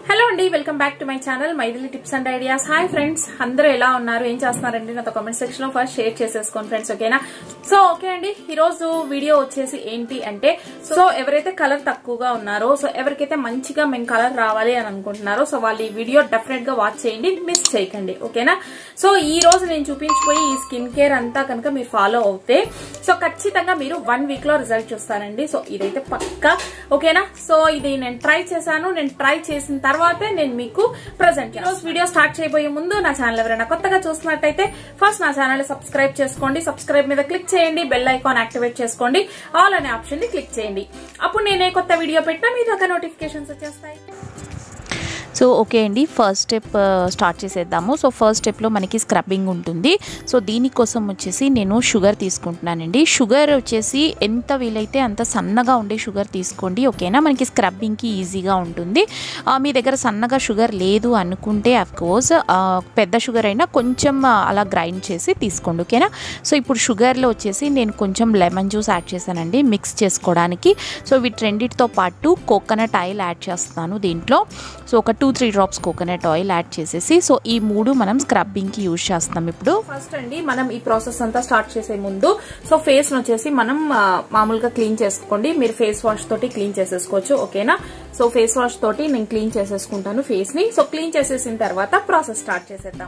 hello అండి welcome back to my channel Maithili tips and ideas hi friends అందరూ ఎలా ఉన్నారు ఏం చేస్తున్నారండి నాతో కామెంట్ సెక్షన్ లో ఫస్ట్ షేర్ చేసేసుకోండి ఫ్రెండ్స్ ఓకేనా సో ఓకే అండి ఈ రోజు వీడియో వచ్చేసి ఏంటి అంటే సో ఎవరైతే కలర్ తక్కువగా ఉన్నారో సో ఎవరికైతే మంచిగా మేము కలర్ రావాలి అని అనుకుంటున్నారో సో వాళ్ళు ఈ వీడియో డెఫినెట్ గా వాచ్ చేయండి మిస్ చేయకండి ఓకేనా సో ఈ రోజు నేను చూపించిపోయి ఈ స్కిన్ కేర్ అంతా కనుక మీరు ఫాలో అవుతే సో ఖచ్చితంగా మీరు వన్ వీక్ లో రిజల్ట్ చూస్తారండి సో ఇదైతే పక్కా ఓకేనా సో ఇది నేను ట్రై చేశాను నేను ట్రై చేసిన తర్వాతే నేను మీకు ప్రజెంట్ రోజు వీడియో స్టార్ట్ చేయబోయే ముందు నా ఛానల్ ఎవరైనా కొత్తగా చూస్తున్నట్టయితే ఫస్ట్ నా ఛానల్ సబ్స్క్రైబ్ చేసుకోండి సబ్స్క్రైబ్ మీద క్లిక్ చేయండి బెల్ ఐకాన్ యాక్టివేట్ చేసుకోండి ఆల్ అనే ఆప్షన్ ని క్లిక్ చేయండి అప్పుడు నేను ఏ కొత్త వీడియో పెట్టినా మీ దాకా నోటిఫికేషన్స్ వచ్చేస్తాయి సో ఓకే అండి ఫస్ట్ స్టెప్ స్టార్ట్ చేసేద్దాము సో ఫస్ట్ స్టెప్లో మనకి స్క్రబ్బింగ్ ఉంటుంది సో దీనికోసం వచ్చేసి నేను షుగర్ తీసుకుంటున్నానండి షుగర్ వచ్చేసి ఎంత వీలైతే అంత సన్నగా ఉండే షుగర్ తీసుకోండి ఓకేనా మనకి స్క్రబ్బింగ్కి ఈజీగా ఉంటుంది ఆ, మీ దగ్గర సన్నగా షుగర్ లేదు అనుకుంటే కోర్స్ పెద్ద షుగర్ అయినా కొంచెం ఆ, అలా గ్రైండ్ చేసి తీసుకోండి ఓకేనా సో ఇప్పుడు షుగర్లో వచ్చేసి నేను కొంచెం లెమన్ జ్యూస్ యాడ్ చేశానండి మిక్స్ చేసుకోవడానికి సో వీటి రెండింటితో పాటు కోకోనట్ ఆయిల్ యాడ్ చేస్తున్నాను దీంట్లో సో ఒక two three drops coconut oil add చేసేసి సో ఈ మూడు మనం స్క్రబ్బింగ్కి యూజ్ చేస్తాం ఇప్పుడు ఫస్ట్ అండి మనం ఈ ప్రాసెస్ అంతా స్టార్ట్ చేసే ముందు సో ఫేస్ వచ్చేసి మనం ఆ, మామూలుగా క్లీన్ చేసుకోండి మీరు ఫేస్ వాష్ తోటి క్లీన్ చేసేసుకోవచ్చు ఓకేనా సో ఫేస్ వాష్ తోటి నేను క్లీన్ చేసేసుకుంటాను ఫేస్ ని సో క్లీన్ చేసేసిన తర్వాత ప్రాసెస్ స్టార్ట్ చేసేద్దాం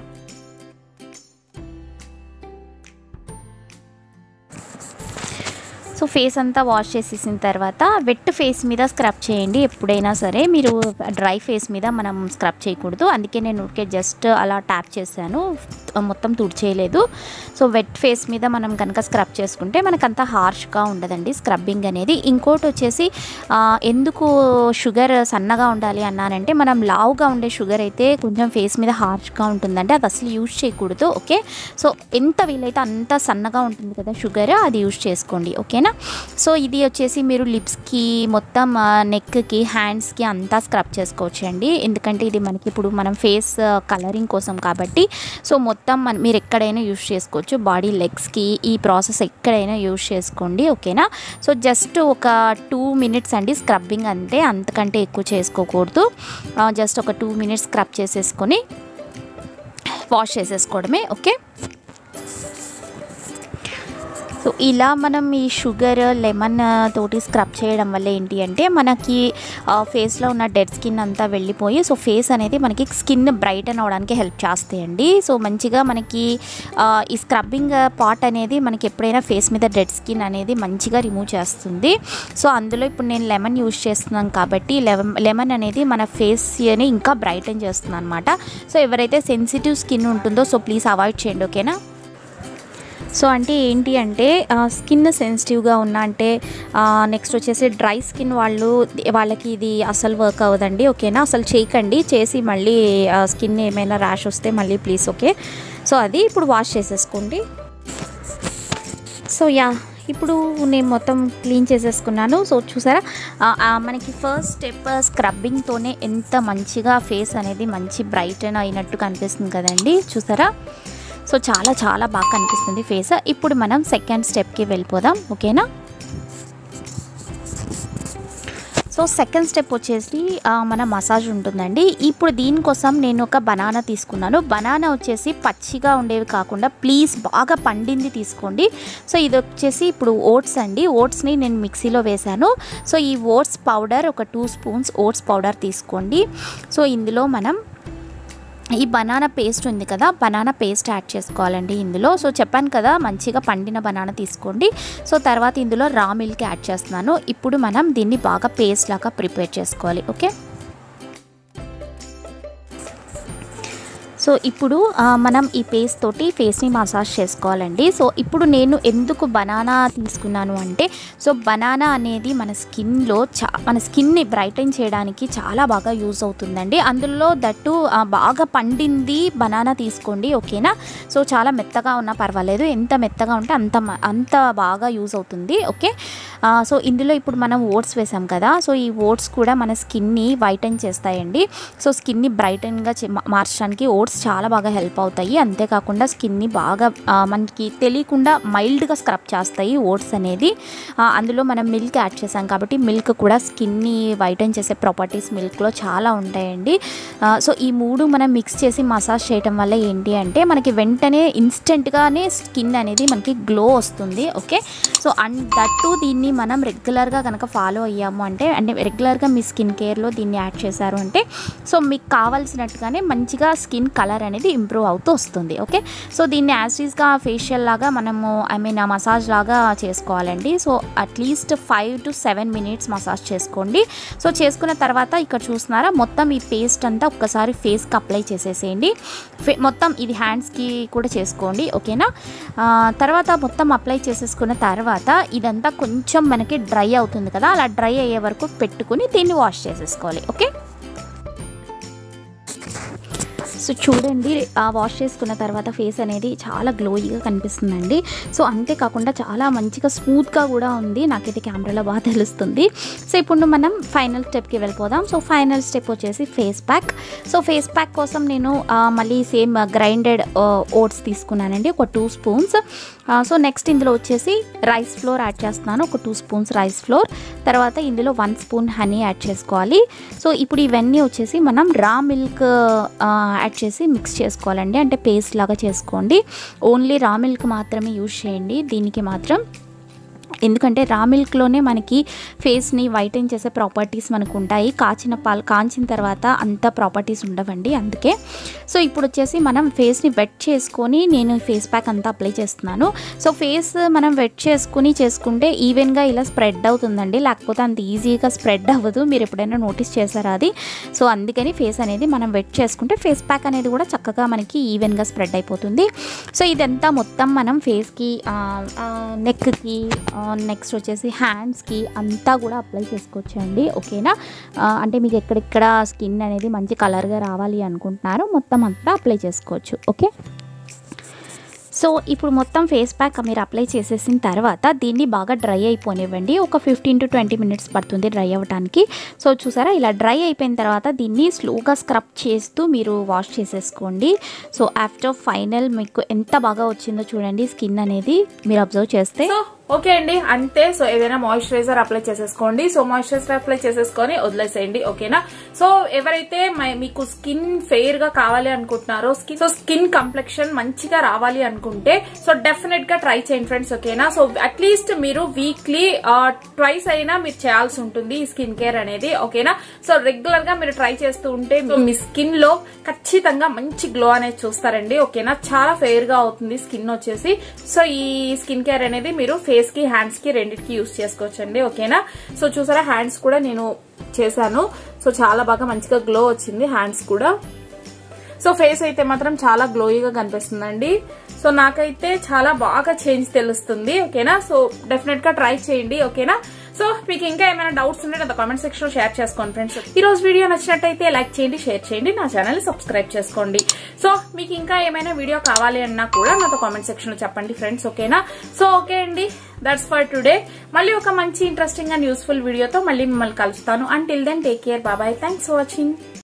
సో ఫేస్ అంతా వాష్ చేసేసిన తర్వాత వెట్ ఫేస్ మీద స్క్రబ్ చేయండి ఎప్పుడైనా సరే మీరు డ్రై ఫేస్ మీద మనం స్క్రబ్ చేయకూడదు అందుకే నేను ఊరికే జస్ట్ అలా ట్యాప్ చేశాను మొత్తం తుడిచేయలేదు సో వెట్ ఫేస్ మీద మనం కనుక స్క్రబ్ చేసుకుంటే మనకంత హార్ష్గా ఉండదండి స్క్రబ్బింగ్ అనేది ఇంకోటి వచ్చేసి ఆ, ఎందుకు షుగర్ సన్నగా ఉండాలి అన్నానంటే మనం లావుగా ఉండే షుగర్ అయితే కొంచెం ఫేస్ మీద హార్ష్గా ఉంటుందంటే అది అసలు యూజ్ చేయకూడదు ఓకే సో ఎంత వీలైతే అంత సన్నగా ఉంటుంది కదా షుగర్ అది యూజ్ చేసుకోండి ఓకేనా సో ఇది వచ్చేసి మీరు లిప్స్కి మొత్తం నెక్కి హ్యాండ్స్కి అంతా స్క్రబ్ చేసుకోవచ్చు అండి ఎందుకంటే ఇది మనకి ఇప్పుడు మనం ఫేస్ కలరింగ్ కోసం కాబట్టి సో మొత్తం మన మీరు ఎక్కడైనా యూజ్ చేసుకోవచ్చు బాడీ లెగ్స్కి ఈ ప్రాసెస్ ఎక్కడైనా యూజ్ చేసుకోండి ఓకేనా సో జస్ట్ ఒక టూ మినిట్స్ అండి స్క్రబ్బింగ్ అంతే అంతకంటే ఎక్కువ చేసుకోకూడదు జస్ట్ ఒక టూ మినిట్స్ స్క్రబ్ చేసేసుకొని వాష్ చేసేసుకోవడమే ఓకే సో ఇలా మనం ఈ షుగర్ లెమన్ తోటి స్క్రబ్ చేయడం వల్ల ఏంటి అంటే మనకి ఫేస్లో ఉన్న డెడ్ స్కిన్ అంతా వెళ్ళిపోయి సో ఫేస్ అనేది మనకి స్కిన్ బ్రైటన్ అవడానికి హెల్ప్ చేస్తాయండి సో మంచిగా మనకి ఆ, ఈ స్క్రబ్బింగ్ పార్ట్ అనేది మనకి ఎప్పుడైనా ఫేస్ మీద డెడ్ స్కిన్ అనేది మంచిగా రిమూవ్ చేస్తుంది సో అందులో ఇప్పుడు నేను లెమన్ యూజ్ చేస్తున్నాను కాబట్టి లెమన్ లెమన్ అనేది మన ఫేస్ని ఇంకా బ్రైటన్ చేస్తుంది అనమాట సో ఎవరైతే సెన్సిటివ్ స్కిన్ ఉంటుందో సో ప్లీజ్ అవాయిడ్ చేయండి ఓకేనా సో అంటే ఏంటి అంటే స్కిన్ సెన్సిటివ్గా ఉన్న అంటే నెక్స్ట్ వచ్చేసి డ్రై స్కిన్ వాళ్ళు వాళ్ళకి ఇది అసలు వర్క్ అవ్వదండి ఓకేనా అసలు చేయకండి చేసి మళ్ళీ స్కిన్ ఏమైనా ర్యాష్ వస్తే మళ్ళీ ప్లీజ్ ఓకే సో అది ఇప్పుడు వాష్ చేసేసుకోండి సో యా ఇప్పుడు నేను మొత్తం క్లీన్ చేసేసుకున్నాను సో చూసారా ఆ, ఆ, మనకి ఫస్ట్ స్టెప్ స్క్రబ్బింగ్తోనే ఎంత మంచిగా ఫేస్ అనేది మంచి బ్రైటన్ అయినట్టు కనిపిస్తుంది కదండి చూసారా సో చాలా చాలా బాగా కనిపిస్తుంది ఫేస్ ఇప్పుడు మనం సెకండ్ స్టెప్కి వెళ్ళిపోదాం ఓకేనా సో సెకండ్ స్టెప్ వచ్చేసి ఆ, మన మసాజ్ ఉంటుందండి ఇప్పుడు దీనికోసం నేను ఒక బనానా తీసుకున్నాను బనానా వచ్చేసి పచ్చిగా ఉండేవి కాకుండా ప్లీజ్ బాగా పండింది తీసుకోండి సో ఇది వచ్చేసి ఇప్పుడు ఓట్స్ అండి ఓట్స్ని నేను మిక్సీలో వేశాను సో ఈ ఓట్స్ పౌడర్ ఒక టూ స్పూన్స్ ఓట్స్ పౌడర్ తీసుకోండి సో ఇందులో మనం ఈ బనానా పేస్ట్ ఉంది కదా బనానా పేస్ట్ యాడ్ చేసుకోవాలండి ఇందులో సో చెప్పాను కదా మంచిగా పండిన బనానా తీసుకోండి సో తర్వాత ఇందులో రా మిల్క్ యాడ్ చేస్తున్నాను ఇప్పుడు మనం దీన్ని బాగా పేస్ట్ లాగా ప్రిపేర్ చేసుకోవాలి ఓకే సో ఇప్పుడు ఆ, మనం ఈ పేస్ట్ తోటి ఫేస్ని మసాజ్ చేసుకోవాలండి సో ఇప్పుడు నేను ఎందుకు బనానా తీసుకున్నాను అంటే సో బనానా అనేది మన స్కిన్లో చా మన స్కిన్ని బ్రైటన్ చేయడానికి చాలా బాగా యూజ్ అవుతుందండి అందులో దట్టు ఆ, బాగా పండింది బనానా తీసుకోండి ఓకేనా సో చాలా మెత్తగా ఉన్నా పర్వాలేదు ఎంత మెత్తగా ఉంటే అంత మ- అంత బాగా యూజ్ అవుతుంది ఓకే ఆ, సో ఇందులో ఇప్పుడు మనం ఓట్స్ వేసాం కదా సో ఈ ఓట్స్ కూడా మన స్కిన్ని వైటన్ చేస్తాయండి సో స్కిన్ని బ్రైటన్గా చే- మా- మార్చడానికి ఓట్స్ టిప్స్ చాలా బాగా హెల్ప్ అవుతాయి అంతేకాకుండా స్కిన్ని బాగా ఆ, మనకి తెలియకుండా మైల్డ్గా స్క్రబ్ చేస్తాయి ఓట్స్ అనేది ఆ, అందులో మనం మిల్క్ యాడ్ చేసాం కాబట్టి మిల్క్ కూడా స్కిన్ని వైటన్ చేసే ప్రాపర్టీస్ మిల్క్లో చాలా ఉంటాయండి ఆ, సో ఈ మూడు మనం మిక్స్ చేసి మసాజ్ చేయటం వల్ల ఏంటి అంటే మనకి వెంటనే ఇన్స్టెంట్గానే స్కిన్ అనేది మనకి గ్లో వస్తుంది ఓకే సో అండ్ దట్టు దీన్ని మనం రెగ్యులర్గా కనుక ఫాలో అయ్యాము అంటే అంటే రెగ్యులర్గా మీ స్కిన్ కేర్లో దీన్ని యాడ్ చేశారు అంటే సో మీకు కావాల్సినట్టుగానే మంచిగా స్కిన్ కలర్ అనేది ఇంప్రూవ్ అవుతూ వస్తుంది ఓకే సో దీన్ని యాజ్టీస్గా ఫేషియల్ లాగా మనము ఐ మీన్ మసాజ్ లాగా చేసుకోవాలండి so at least five to seven minutes massage చేసుకోండి సో చేసుకున్న తర్వాత ఇక్కడ చూస్తున్నారా మొత్తం ఈ పేస్ట్ అంతా ఒక్కసారి ఫేస్కి అప్లై చేసేసేయండి ఫే- మొత్తం ఇది హ్యాండ్స్కి కూడా చేసుకోండి ఓకేనా ఆ, తర్వాత మొత్తం అప్లై చేసేసుకున్న తర్వాత ఇదంతా కొంచెం మనకి డ్రై అవుతుంది కదా అలా డ్రై అయ్యే వరకు పెట్టుకుని దీన్ని వాష్ చేసేసుకోవాలి ఓకే సో చూడండి ఆ వాష్ చేసుకున్న తర్వాత ఫేస్ అనేది చాలా గ్లోయిగా కనిపిస్తుందండి సో అంతేకాకుండా చాలా మంచిగా స్మూత్గా కూడా ఉంది నాకైతే కెమెరాలో బాగా తెలుస్తుంది సో ఇప్పుడు మనం ఫైనల్ స్టెప్కి వెళ్ళిపోదాం సో ఫైనల్ స్టెప్ వచ్చేసి face pack so face pack కోసం నేను ఆ, మళ్ళీ సేమ్ గ్రైండెడ్ ఓట్స్ తీసుకున్నానండి ఒక టూ స్పూన్స్ సో నెక్స్ట్ ఇందులో వచ్చేసి రైస్ ఫ్లోర్ యాడ్ చేస్తున్నాను ఒక టూ స్పూన్స్ రైస్ ఫ్లోర్ తర్వాత ఇందులో వన్ స్పూన్ హనీ యాడ్ చేసుకోవాలి సో ఇప్పుడు ఇవన్నీ వచ్చేసి మనం రా మిల్క్ యాడ్ చేసి మిక్స్ చేసుకోవాలండి అంటే పేస్ట్ లాగా చేసుకోండి ఓన్లీ రా మిల్క్ మాత్రమే యూజ్ చేయండి దీనికి మాత్రం ఎందుకంటే రా మిల్క్లోనే మనకి ఫేస్ని వైటన్ చేసే ప్రాపర్టీస్ మనకు ఉంటాయి కాచిన పాలు కాంచిన తర్వాత అంత ప్రాపర్టీస్ ఉండవండి అందుకే సో ఇప్పుడు వచ్చేసి మనం ఫేస్ని వెట్ చేసుకొని నేను ఫేస్ ప్యాక్ అంతా అప్లై చేస్తున్నాను సో ఫేస్ మనం వెట్ చేసుకుని చేసుకుంటే ఈవెన్గా ఇలా స్ప్రెడ్ అవుతుందండి లేకపోతే అంత ఈజీగా స్ప్రెడ్ అవ్వదు మీరు ఎప్పుడైనా నోటీస్ చేశారా అది సో అందుకని ఫేస్ అనేది మనం వెట్ చేసుకుంటే ఫేస్ ప్యాక్ అనేది కూడా చక్కగా మనకి ఈవెన్గా స్ప్రెడ్ అయిపోతుంది సో ఇదంతా మొత్తం మనం ఫేస్కి నెక్కి నెక్స్ట్ వచ్చేసి హ్యాండ్స్కి అంతా కూడా అప్లై చేసుకోవచ్చండి ఓకేనా ఆ, అంటే మీకు ఎక్కడెక్కడ స్కిన్ అనేది మంచి కలర్గా రావాలి అనుకుంటున్నారో మొత్తం అంతా అప్లై చేసుకోవచ్చు ఓకే సో ఇప్పుడు మొత్తం ఫేస్ ప్యాక్ మీరు అప్లై చేసేసిన తర్వాత దీన్ని బాగా డ్రై అయిపోనివ్వండి ఒక ఫిఫ్టీన్ టు ట్వంటీ మినిట్స్ పడుతుంది డ్రై అవ్వడానికి సో చూసారా ఇలా డ్రై అయిపోయిన తర్వాత దీన్ని స్లోగా స్క్రబ్ చేస్తూ మీరు వాష్ చేసేసుకోండి సో ఆఫ్టర్ ఫైనల్ మీకు ఎంత బాగా వచ్చిందో చూడండి స్కిన్ అనేది మీరు అబ్జర్వ్ చేస్తే సో ఓకే అండి అంతే సో ఏదైనా మాయిశ్చరైజర్ అప్లై చేసేసుకోండి సో మాయిశ్చరైజర్ అప్లై చేసేసుకొని వదిలేసేయండి ఓకేనా సో ఎవరైతే మై- మీకు స్కిన్ ఫెయిర్ గా కావాలి అనుకుంటున్నారో స్కిన్ సో స్కిన్ కంప్లెక్షన్ మంచిగా రావాలి అనుకుంటే సో డెఫినెట్ గా ట్రై చేయండి ఫ్రెండ్స్ ఓకేనా సో అట్లీస్ట్ మీరు వీక్లీ ట్వైస్ అయినా మీరు చేయాల్సి ఉంటుంది ఈ స్కిన్ కేర్ అనేది ఓకేనా సో రెగ్యులర్ గా మీరు ట్రై చేస్తూ ఉంటే మీ స్కిన్ లో ఖచ్చితంగా మంచి గ్లో అనేది చూస్తారండి ఓకేనా చాలా ఫెయిర్ గా అవుతుంది స్కిన్ వచ్చేసి సో ఈ స్కిన్ కేర్ అనేది మీరు ఫేస్ కి హ్యాండ్స్ కి రెండింటికి యూస్ చేసుకోవచ్చండి ఓకేనా సో చూసారా హ్యాండ్స్ కూడా నేను చేశాను సో చాలా బాగా మంచిగా గ్లో వచ్చింది హ్యాండ్స్ కూడా సో ఫేస్ అయితే మాత్రం చాలా గ్లోయిగా కనిపిస్తుందండి సో నాకైతే చాలా బాగా చేంజ్ తెలుస్తుంది ఓకేనా సో డెఫినెట్ గా ట్రై చేయండి ఓకేనా సో మీకు ఇంకా ఏమైనా డౌట్స్ ఉంటే నాతో కామెంట్ సెక్షన్ లో షేర్ చేసుకోండి ఫ్రెండ్స్ ఈ రోజు వీడియో నచ్చినట్టయితే లైక్ చేయండి షేర్ చేయండి నా ఛానల్ సబ్స్క్రైబ్ చేసుకోండి సో మీకు ఇంకా ఏమైనా వీడియో కావాలి అన్నా కూడా నాతో కామెంట్ సెక్షన్ లో చెప్పండి ఫ్రెండ్స్ ఓకేనా సో ఓకే అండి దట్స్ ఫర్ టుడే మళ్ళీ ఒక మంచి ఇంట్రెస్టింగ్ అండ్ యూస్ఫుల్ వీడియోతో మళ్ళీ మిమ్మల్ని కలుస్తాను అంటిల్ దెన్ టేక్ కేర్ బాబాయ్ థ్యాంక్స్ ఫర్ వాచింగ్